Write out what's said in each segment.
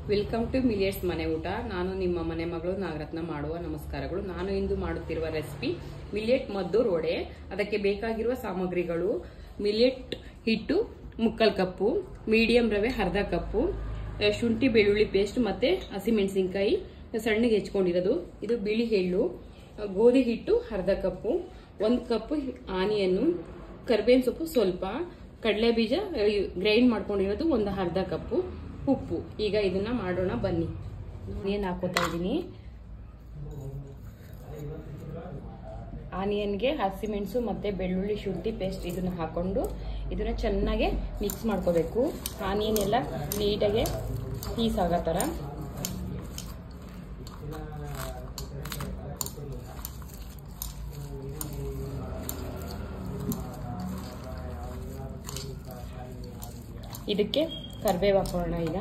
welcome to ಮಿಲಿಯಟ್ಸ್ ಮನೆ ಊಟ ನಾನು ನಿಮ್ಮ ಮನೆ ಮಗಳು ನಾಗರತ್ನ ಮಾಡುವ ನಮಸ್ಕಾರಗಳು ನಾನು ಇಂದು ಮಾಡುತ್ತಿರುವ ರೆಸಿಪಿ ಮಿಲಿಯಟ್ ಮದ್ದೂರ್ ವಡೆ ಅದಕ್ಕೆ ಬೇಕಾಗಿರುವ ಸಾಮಗ್ರಿಗಳು ಮಿಲಿಯಟ್ ಹಿಟ್ಟು ಮುಕ್ಕಲ್ ಕಪ್ಪು ಮೀಡಿಯಂ ರವೆ ಅರ್ಧ ಕಪ್ಪು ಅಹ್, ಶುಂಠಿ ಬೆಳ್ಳುಳ್ಳಿ ಪೇಸ್ಟ್ ಮತ್ತೆ ಹಸಿಮೆಣಸಿನ್ಕಾಯಿ ಸಣ್ಣಗೆ ಹೆಚ್ಕೊಂಡಿರೋದು ಇದು ಬಿಳಿ ಎಳ್ಳು ಅಹ್, ಗೋಧಿ ಹಿಟ್ಟು ಅರ್ಧ ಕಪ್ಪು ಒಂದು ಕಪ್ ಆನಿಯನ್ನು ಕರ್ಬೇವಿನ ಸೊಪ್ಪು ಸ್ವಲ್ಪ ಕಡಲೆ ಬೀಜ ಗ್ರೈಂಡ್ ಮಾಡ್ಕೊಂಡಿರೋದು ಒಂದು ಅರ್ಧ ಕಪ್ಪು ಉಪ್ಪು ಈಗ ಇದನ್ನ ಮಾಡೋಣ ಬನ್ನಿ ಏನು ಹಾಕೋತಾ ಇದ್ದೀನಿ ಆನಿಯನ್ಗೆ ಹಸಿಮೆಣಸು ಮತ್ತೆ ಬೆಳ್ಳುಳ್ಳಿ ಶುಂಠಿ ಪೇಸ್ಟ್ ಇದನ್ನ ಹಾಕೊಂಡು ಇದನ್ನ ಚೆನ್ನಾಗಿ ಮಿಕ್ಸ್ ಮಾಡ್ಕೋಬೇಕು ಆನಿಯನ್ ಎಲ್ಲ ನೀಟಾಗಿ ಪೀಸ್ ಆಗೋ ಥರ ಇದಕ್ಕೆ ಕರ್ಬೇವು ಹಾಕೋಣ ಈಗ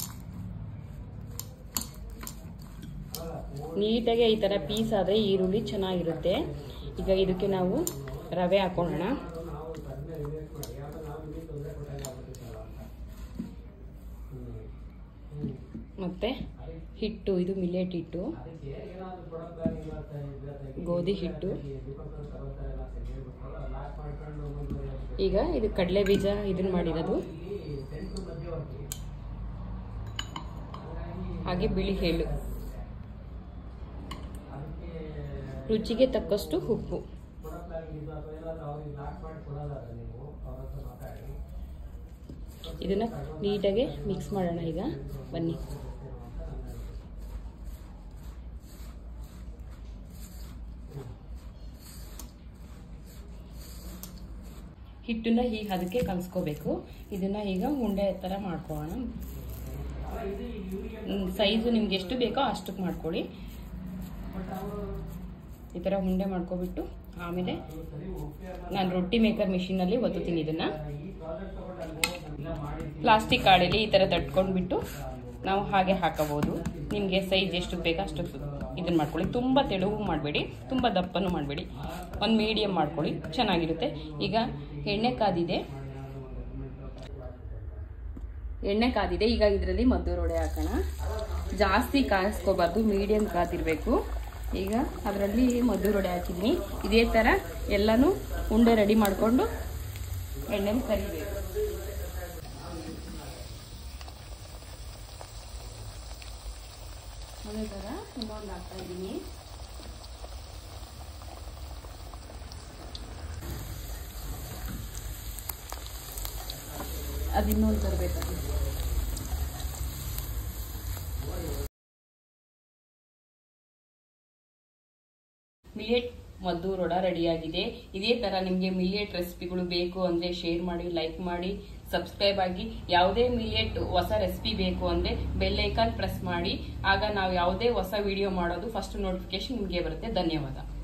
ನೀಟಾಗಿ ಈ ಥರ ಪೀಸ್ ಆದರೆ ಈರುಳ್ಳಿ ಚೆನ್ನಾಗಿರುತ್ತೆ ಈಗ ಇದಕ್ಕೆ ನಾವು ರವೆ ಹಾಕೊಳ್ಳೋಣ ಮತ್ತೆ ಹಿಟ್ಟು ಇದು ಮಿಲೆಟ್ ಹಿಟ್ಟು ಗೋಧಿ ಹಿಟ್ಟು ಈಗ ಇದು ಕಡಲೆ ಬೀಜ ಇದನ್ನ ಮಾಡಿರೋದು ಹಾಗೆ ಬಿಳಿ ಎಳ್ಳು ರುಚಿಗೆ ತಕ್ಕಷ್ಟು ಉಪ್ಪು ಇದನ್ನ ನೀಟಾಗಿ ಮಿಕ್ಸ್ ಮಾಡೋಣ ಈಗ ಬನ್ನಿ ಹಿಟ್ಟನ್ನ ಹೀಗೆ ಅದಕ್ಕೆ ಕಲಿಸ್ಕೋಬೇಕು ಇದನ್ನ ಈಗ ಉಂಡೆ ಥರ ಮಾಡ್ಕೊಳ್ಳೋಣ ಸೈಜು ನಿಮ್ಗೆ ಎಷ್ಟು ಬೇಕೋ ಅಷ್ಟಕ್ಕೆ ಮಾಡ್ಕೊಳ್ಳಿ ಈ ಥರ ಉಂಡೆ ಮಾಡ್ಕೊಬಿಟ್ಟು ಆಮೇಲೆ ನಾನು ರೊಟ್ಟಿ ಮೇಕರ್ ಮಿಷಿನಲ್ಲಿ ಒತ್ತುತ್ತೀನಿ ಇದನ್ನ ಪ್ಲಾಸ್ಟಿಕ್ ಕಾಡಲ್ಲಿ ಈ ಥರ ತಟ್ಕೊಂಡ್ಬಿಟ್ಟು ನಾವು ಹಾಗೆ ಹಾಕಬಹುದು ನಿಮಗೆ ಸೈಜ್ ಎಷ್ಟು ಬೇಕೋ ಅಷ್ಟು ಇದನ್ನ ಮಾಡ್ಕೊಳ್ಳಿ ತುಂಬ ತೆಳುವು ಮಾಡಬೇಡಿ ತುಂಬ ದಪ್ಪನೂ ಮಾಡಬೇಡಿ ಒಂದು ಮೀಡಿಯಮ್ ಮಾಡ್ಕೊಳ್ಳಿ ಚೆನ್ನಾಗಿರುತ್ತೆ ಈಗ ಎಣ್ಣೆ ಕಾದಿದೆ ಎಣ್ಣೆ ಕಾದಿದೆ ಈಗ ಇದರಲ್ಲಿ ಮದ್ದೂರು ವಡೆ ಹಾಕೋಣ ಜಾಸ್ತಿ ಕಾಯಿಸ್ಕೋಬಾರ್ದು ಮೀಡಿಯಮ್ ಕಾದಿರಬೇಕು ಈಗ ಅದರಲ್ಲಿ ಮದ್ದೂರು ವಡೆ ಹಾಕಿದ್ದೀನಿ ಇದೇ ಥರ ಎಲ್ಲನೂ ಉಂಡೆ ರೆಡಿ ಮಾಡಿಕೊಂಡು ಎಣ್ಣೆಲಿ ಕರಿಬೇಕು ಅದೇ ಥರ ಇನ್ನೊಂದು ಹಾಕ್ತಾ ಇದ್ದೀನಿ ಅದು ಇನ್ನೊಂದು ತರಬೇಕು ಮಿಲಿಯಟ್ ಮದ್ದೂರ್ ವಡ ರೆಡಿಯಾಗಿದೆ ಇದೇ ತರ ನಿಮಗೆ ಮಿಲಿಯಟ್ ರೆಸಿಪಿಗಳು ಬೇಕು ಅಂದ್ರೆ ಶೇರ್ ಮಾಡಿ ಲೈಕ್ ಮಾಡಿ ಸಬ್ಸ್ಕ್ರೈಬ್ ಆಗಿ ಯಾವುದೇ ಮಿಲಿಯಟ್ ಹೊಸ ರೆಸಿಪಿ ಬೇಕು ಅಂದ್ರೆ ಬೆಲ್ ಐಕಾನ್ ಪ್ರೆಸ್ ಮಾಡಿ ಆಗ ನಾವು ಯಾವುದೇ ಹೊಸ ವಿಡಿಯೋ ಮಾಡೋದು ಫಸ್ಟ್ ನೋಟಿಫಿಕೇಶನ್ ನಿಮಗೆ ಬರುತ್ತೆ ಧನ್ಯವಾದ